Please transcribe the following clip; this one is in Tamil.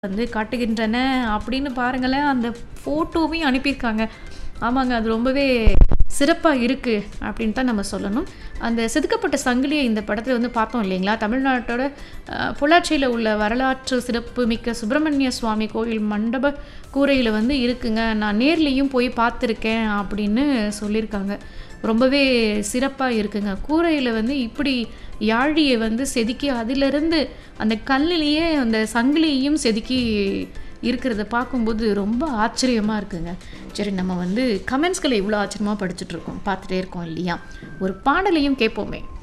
வந்து காட்டுகின்றன அப்படின்னு பாருங்களேன் அந்த ஃபோட்டோவையும் அனுப்பியிருக்காங்க ஆமாங்க அது ரொம்பவே சிறப்பாக இருக்குது அப்படின்னு தான் நம்ம சொல்லணும் அந்த செதுக்கப்பட்ட சங்கிலியை இந்த படத்தில் வந்து பார்த்தோம் இல்லைங்களா தமிழ்நாட்டோட அஹ், பொள்ளாச்சியில் உள்ள வரலாற்று சிறப்பு மிக்க சுப்பிரமணிய சுவாமி கோயில் மண்டப கூரையில் வந்து இருக்குங்க நான் நேர்லேயும் போய் பார்த்துருக்கேன் அப்படின்னு சொல்லியிருக்காங்க ரொம்பவே சிறப்பாக இருக்குங்க கூரையில் வந்து இப்படி யாழியை வந்து செதுக்கி அதிலிருந்து அந்த கல்லிலேயே அந்த சங்கிலியையும் செதுக்கி இருக்கிறத பார்க்கும்போது ரொம்ப ஆச்சரியமாக இருக்குங்க சரி நம்ம வந்து கமெண்ட்ஸ்களை இவ்வளோ ஆச்சரியமாக படிச்சுட்டு இருக்கோம் பார்த்துட்டே இருக்கோம் இல்லையா ஒரு பாடலையும் கேட்போமே